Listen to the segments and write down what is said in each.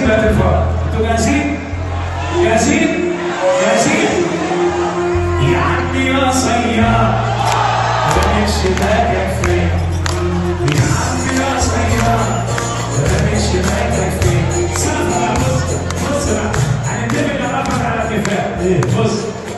جاهزين بقى الفرح انتوا جاهزين؟ جاهزين؟ جاهزين؟ يا عمي يا صياد رمي شباكك فين؟ يا عمي يا صياد رمي شباكك فين؟ سافر بص بص بقى هنتفق نرفع على اتفاق بص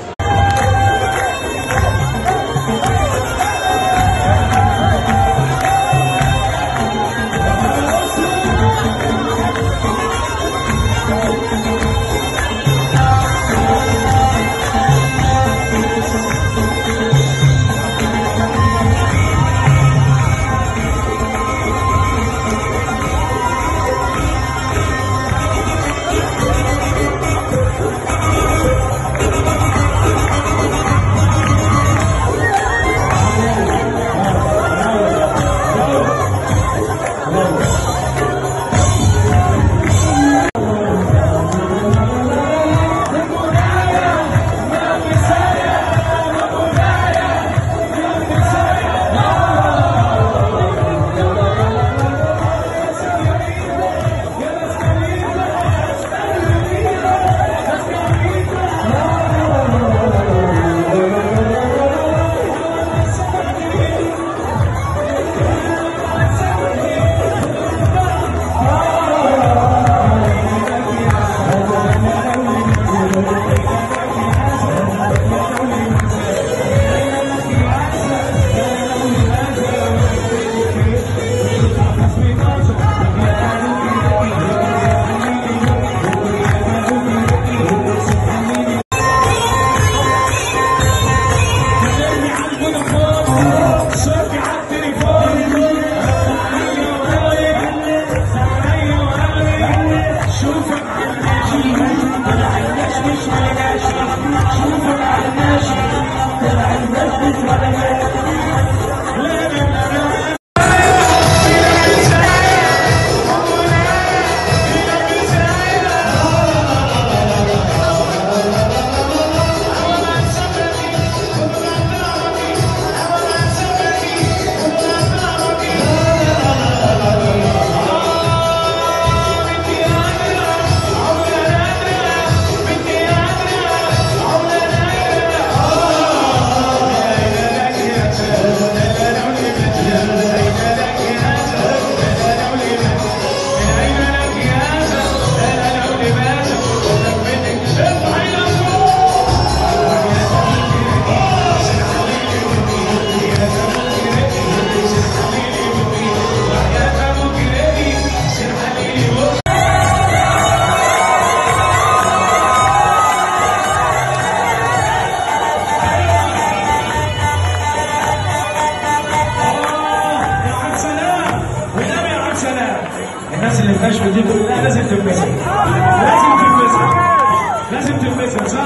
الناس اللي بتشوي دي كلها لازم تلبسها لازم تلبسها لازم تلبسها صح؟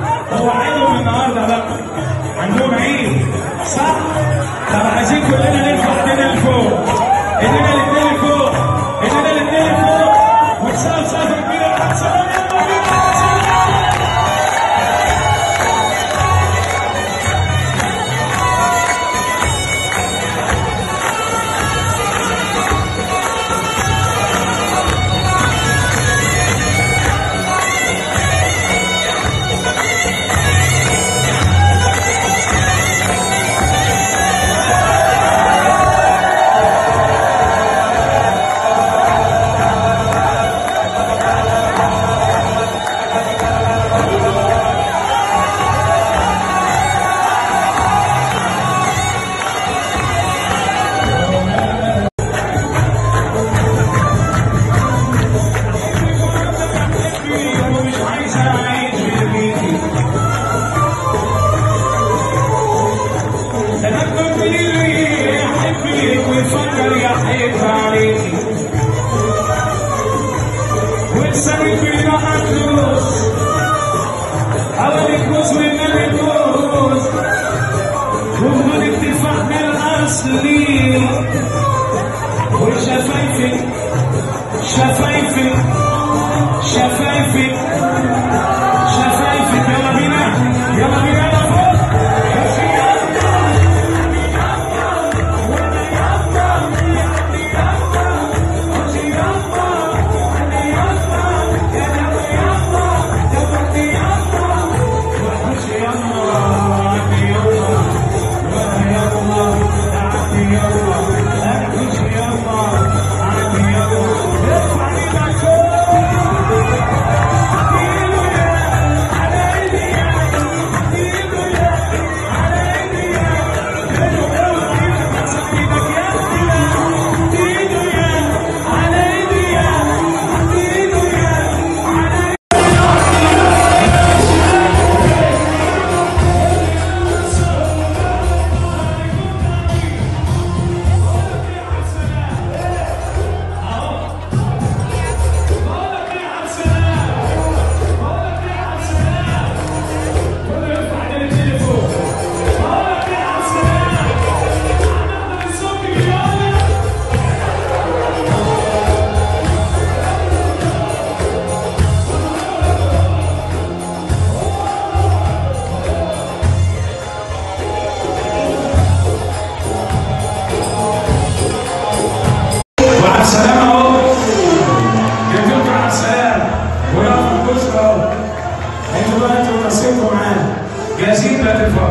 هو عيدهم النهارده بقى عندهم عيد صح؟ طب عايزين كلنا نرفع ايدينا لفوق ايدينا الاثنين لفوق ايدينا الاثنين لفوق ونسقف سقفه كبيره مع السلامه يلا بينا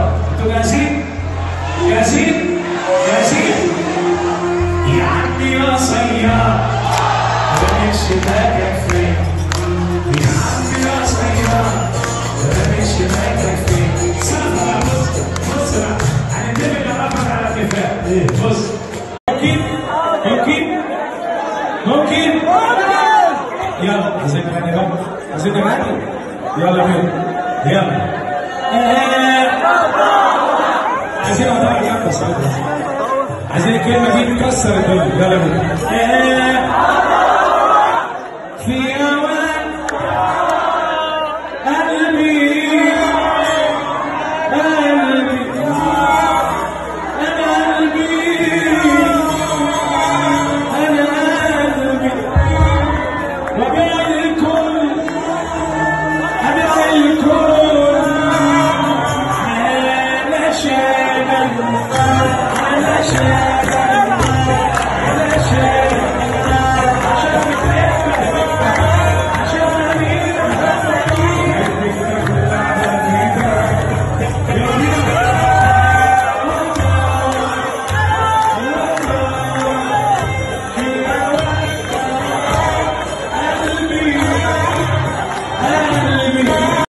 انتوا جاهزين؟ جاهزين؟ جاهزين؟ يا عمي يا صياد رميش باكك فين؟ يا عمي يا صياد رميش باكك فين؟ سافر بص بص بقى هنتفق نرفع على اتفاق بص ممكن ممكن ممكن يلا عايزين نغني بقى عايزين نغني يلا بينا يلا عايزين نطلع جنب صوت عايزين الكلمة دي تكسر الدنيا يلا بينا